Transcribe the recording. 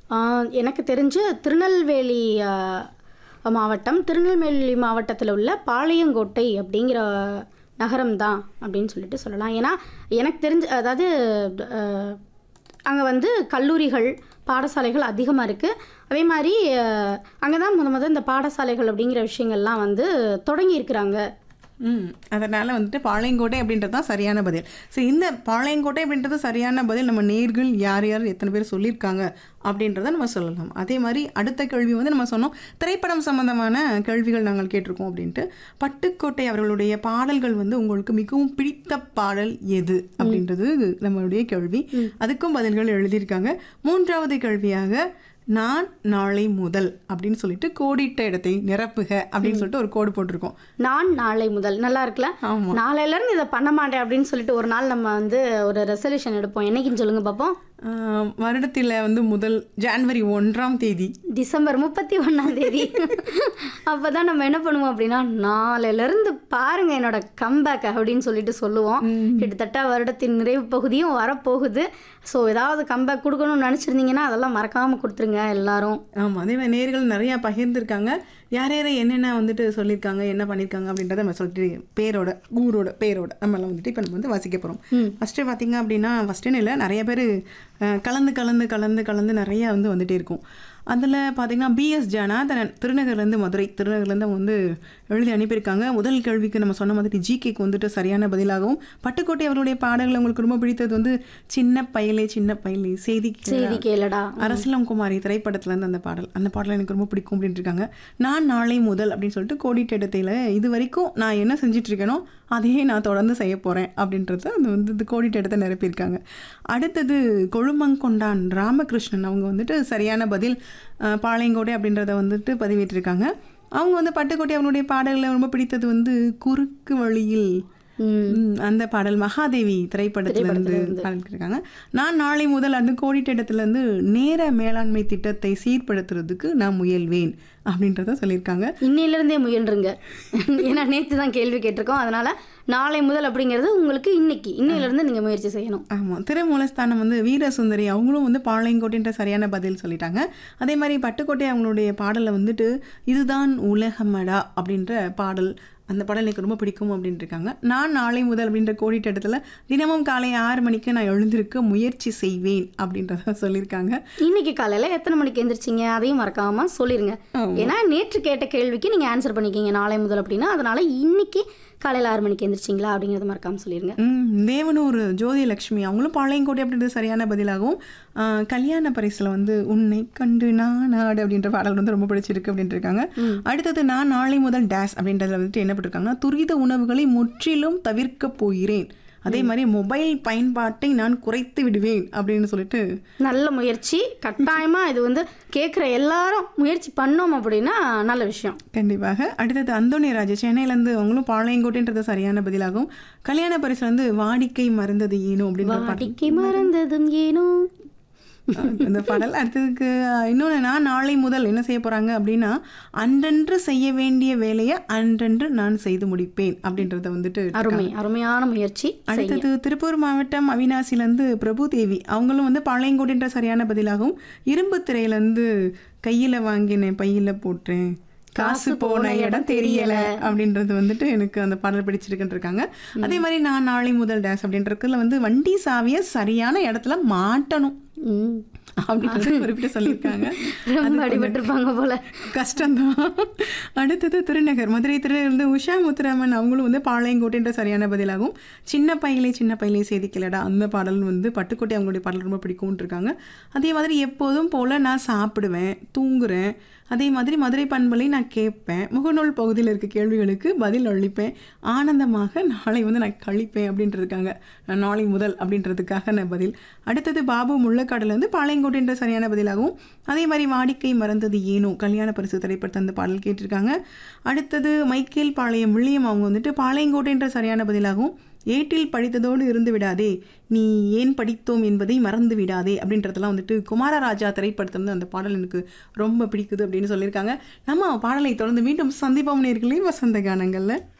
ஆ, எனக்கு தெரிஞ்சு திருநெல்வேலி ஆ, மாவட்டம் திருநெல்வேலி மாவட்டத்தில் உள்ள பாளையங்கோட்டை அப்படிங்கிற நகரம் தான் அப்படின்னு சொல்லிட்டு சொல்லலாம் ஏன்னா எனக்கு தெரிஞ்ச அதாவது அங்கே வந்து கல்லூரிகள் பாடசாலைகள் அதிகமாக இருக்குது அதே மாதிரி அங்கே தான் முத முத இந்த பாடசாலைகள் அப்படிங்கிற விஷயங்கள்லாம் வந்து தொடங்கி இருக்கிறாங்க ம் அதனால் வந்துட்டு பாளையங்கோட்டை அப்படின்றது தான் சரியான பதில் சரி இந்த பாளையங்கோட்டை அப்படின்றது சரியான பதில் நம்ம நேர்கள் யார் யார் எத்தனை பேர் சொல்லியிருக்காங்க அப்படின்றத நம்ம சொல்லலாம் அதே மாதிரி அடுத்த கேள்வி வந்து நம்ம சொன்னோம் திரைப்படம் சம்பந்தமான கேள்விகள் நாங்கள் கேட்டிருக்கோம் அப்படின்ட்டு பட்டுக்கோட்டை அவர்களுடைய பாடல்கள் வந்து உங்களுக்கு மிகவும் பிடித்த பாடல் எது அப்படின்றது நம்மளுடைய கேள்வி அதுக்கும் பதில்கள் எழுதியிருக்காங்க மூன்றாவது கேள்வியாக நான் நாளை முதல் அப்படின்னு சொல்லிட்டு கோடிட்ட இடத்தை நிரப்புக அப்படின்னு சொல்லிட்டு ஒரு கோடு போட்டிருக்கோம் நான் நாளை முதல் நல்லா இருக்குல்ல ஆமா. நாளையில இருந்து இதை பண்ண மாட்டேன் அப்படின்னு சொல்லிட்டு ஒரு நாள் நம்ம வந்து ஒரு ரெசல்யூஷன் எடுப்போம் என்னைக்குன்னு சொல்லுங்க பார்ப்போம் ஆஹ் வருடத்தில் வந்து முதல் ஜான்வரி ஒன்றாம் தேதி டிசம்பர் முப்பத்தி ஒன்றாம் தேதி அப்போ தான் நம்ம என்ன பண்ணுவோம் அப்படின்னா நாளையிலேருந்து பாருங்க என்னோட கம்பேக் அப்படின்னு சொல்லிட்டு சொல்லுவோம் கிட்டத்தட்ட வருடத்தின் நிறைவு பகுதியும் வரப்போகுது ஸோ ஏதாவது கம்பேக் கொடுக்கணும்னு நினச்சிருந்தீங்கன்னா அதெல்லாம் மறக்காமல் கொடுத்துருங்க எல்லாரும் ஆமாம் அதே மாதிரி நேர்கள் நிறையா பகிர்ந்திருக்காங்க யார் யார் என்னென்ன வந்துட்டு சொல்லியிருக்காங்க என்ன பண்ணியிருக்காங்க அப்படின்றத நம்ம சொல்லிட்டு பேரோட ஊரோட பேரோட நம்மளாம் வந்துட்டு இப்போ நம்ம வந்து வாசிக்க போகிறோம் ஃபஸ்ட்டு பார்த்தீங்க அப்படின்னா ஃபஸ்ட்டுன்னு இல்லை நிறைய பேர் கலந்து கலந்து கலந்து கலந்து நிறையா வந்து வந்துட்டே இருக்கும் அதில் பார்த்தீங்கன்னா பிஎஸ் ஜனாதனன் திருநகர்லேருந்து மதுரை திருநகர்லேருந்து அவங்க வந்து எழுதி அனுப்பியிருக்காங்க முதல் கேள்விக்கு நம்ம சொன்ன மாதிரி ஜிகேக்கு வந்துட்டு சரியான பதிலாகவும் பட்டுக்கோட்டை அவருடைய பாடல்கள் உங்களுக்கு ரொம்ப பிடித்தது வந்து சின்ன பயலே சின்ன பயலே செய்தி கேளா. செய்தி கேளடா அரசலம் குமாரி திரைப்படத்துல இருந்து அந்த பாடல் அந்த பாடல் எனக்கு ரொம்ப பிடிக்கும் அப்படின்னு இருக்காங்க நான் நாளை முதல் அப்படின்னு சொல்லிட்டு கோடிட்ட இடத்துல இது வரைக்கும் நான் என்ன செஞ்சுட்டு இருக்கேனோ அதையே நான் தொடர்ந்து செய்ய போறேன் அப்படின்றத அந்த வந்து இது கோடிட்ட இடத்தை நிரப்பியிருக்காங்க அடுத்தது கொழுமங்கொண்டான் ராமகிருஷ்ணன் அவங்க வந்துட்டு சரியான பதில் அஹ், பாளையங்கோட்டை அப்படின்றத வந்துட்டு பதிவிட்டிருக்காங்க அவங்க வந்து பட்டுக்கோட்டை அவனுடைய பாடல்களை ரொம்ப பிடித்தது வந்து குறுக்கு வழியில் ம், அந்த பாடல் மகாதேவி திரைப்படத்துல இருந்து பாடிருக்காங்க நான் நாளை முதல் அந்த கோடிட்ட இருந்து நேர மேலாண்மை திட்டத்தை சீர்படுத்துறதுக்கு நான் முயல்வேன் அப்படின்றத சொல்லியிருக்காங்க இன்னையிலிருந்தே முயன்றுங்க ஏன்னா நேற்று தான் கேள்வி கேட்டிருக்கோம் அதனால நாளை முதல் அப்படிங்கிறது உங்களுக்கு இன்னைக்கு இன்னையிலிருந்து நீங்கள் முயற்சி செய்யணும் ஆமாம் திருமூலஸ்தானம் வந்து வீரசுந்தரி அவங்களும் வந்து பாளையங்கோட்டைன்ற சரியான பதில் சொல்லிட்டாங்க அதே மாதிரி பட்டுக்கோட்டை அவங்களுடைய பாடலில் வந்துட்டு இதுதான் உலகமடா அப்படின்ற பாடல் அந்த பாடல் எனக்கு ரொம்ப பிடிக்கும் அப்படின்ட்டு இருக்காங்க நான் நாளை முதல் அப்படின்ற கோடிட்ட இடத்துல தினமும் காலை ஆறு மணிக்கு நான் எழுந்திருக்க முயற்சி செய்வேன் அப்படின்றத சொல்லியிருக்காங்க இன்னைக்கு காலையில எத்தனை மணிக்கு எந்திரிச்சிங்க அதையும் மறக்காம சொல்லிருங்க ஏன்னா நேற்று கேட்ட கேள்விக்கு நீங்க ஆன்சர் பண்ணிக்கிங்க நாளை முதல் அப்படின்னா அதனால இன்னைக்கு காலையில ஆறு மணிக்கு எந்திரிச்சிங்களா அப்படிங்கறத மறக்காம சொல்லிருங்க ம், தேவனூர் ஜோதி லட்சுமி அவங்களும் பாளையங்கோட்டை அப்படின்றது சரியான பதிலாகவும் ஆ, கல்யாண பரிசில் வந்து உன்னை கண்டு நான் நாடு அப்படின்ற பாடல் வந்து ரொம்ப பிடிச்சிருக்கு அப்படின்ட்டு இருக்காங்க அடுத்தது நான் நாளை முதல் டேஸ் அப்படின்றதுல வந்துட்டு என்ன பண்ணிருக்காங்கன்னா துரித உணவுகளை முற்றிலும் தவிர்க்க போகிறேன் அதே மாதிரி மொபைல் பயன்பாட்டை நான் குறைத்து விடுவேன் அப்படின்னு சொல்லிட்டு நல்ல முயற்சி கட்டாயமா இது வந்து கேட்குற எல்லாரும் முயற்சி பண்ணோம் அப்படின்னா நல்ல விஷயம் கண்டிப்பாக அடுத்தது அந்தோணிராஜ் சென்னையிலேருந்து அவங்களும் பாளையங்கோட்டைன்றது சரியான பதிலாகும் கல்யாண பரிசு வந்து வாடிக்கை மறந்தது ஏனோ அப்படின்ற பாடல் வாடிக்கை மறந்ததும் ஏனோ அந்த பாடல் அடுத்ததுக்கு இன்னொன்று நான் நாளை முதல் என்ன செய்ய போகிறாங்க அப்படின்னா அன்றன்று செய்ய வேண்டிய வேலையை அன்றன்று நான் செய்து முடிப்பேன் அப்படின்றத வந்துட்டு அருமை அருமையான முயற்சி அடுத்தது திருப்பூர் மாவட்டம் அவினாசிலேருந்து பிரபுதேவி அவங்களும் வந்து பாளையங்கோடின்ற சரியான பதிலாகவும் இரும்பு திரையிலேருந்து கையில் வாங்கினேன் பையில் போட்டேன் காசு போன இடம் தெரியல அப்படின்றது வந்துட்டு எனக்கு அந்த பாடல் பிடிச்சிருக்குன்னு இருக்காங்க அதே மாதிரி நான் நாளை முதல் டேஸ் அப்படின்றதுல வந்து வண்டி சாவியை சரியான இடத்துல மாட்டணும் ம். அப்படின்றது குறிப்பிட்டு சொல்லியிருக்காங்க ரொம்ப அடிபட்டிருப்பாங்க போல கஷ்டம்தான் அடுத்தது திருநகர் மதுரை திருநகர் உஷா முத்துராமன் அவங்களும் வந்து பாளையங்கோட்டைன்ற சரியான பதிலாகும் சின்ன பையலே சின்ன பையலே சேதிக்கலடா அந்த பாடல் வந்து பட்டுக்கோட்டை அவங்களுடைய பாடல் ரொம்ப பிடிக்கும்னு இருக்காங்க அதே மாதிரி எப்போதும் போல் நான் சாப்பிடுவேன் தூங்குறேன் அதே மாதிரி மதுரை பண்பலை நான் கேட்பேன் முகநூல் பகுதியில் இருக்க கேள்விகளுக்கு பதில் அளிப்பேன் ஆனந்தமாக நாளை வந்து நான் கழிப்பேன் அப்படின்ட்டு இருக்காங்க நான் நாளை முதல் அப்படின்றதுக்காக நான் பதில் அடுத்தது பாபு முள்ளக்காடுல இருந்து பாளையங்கோட்டைன்ற சரியான பதிலாகவும் அதே மாதிரி வாடிக்கை மறந்தது ஏனோ கல்யாண பரிசு திரைப்படத்தை அந்த பாடல் கேட்டிருக்காங்க அடுத்தது மைக்கேல் பாளையம் வில்லியம் அவங்க வந்துட்டு பாளையங்கோட்டைன்ற சரியான பதிலாகவும் ஏட்டில் படித்ததோடு இருந்து விடாதே நீ ஏன் படித்தோம் என்பதை மறந்து விடாதே அப்படின்றதெல்லாம் வந்துட்டு குமாரராஜா திரைப்படத்திலிருந்து அந்த பாடல் எனக்கு ரொம்ப பிடிக்குது அப்படின்னு சொல்லியிருக்காங்க நம்ம பாடலை தொடர்ந்து மீண்டும் சந்திப்போம் நேர்களே வசந்த கானங்களில்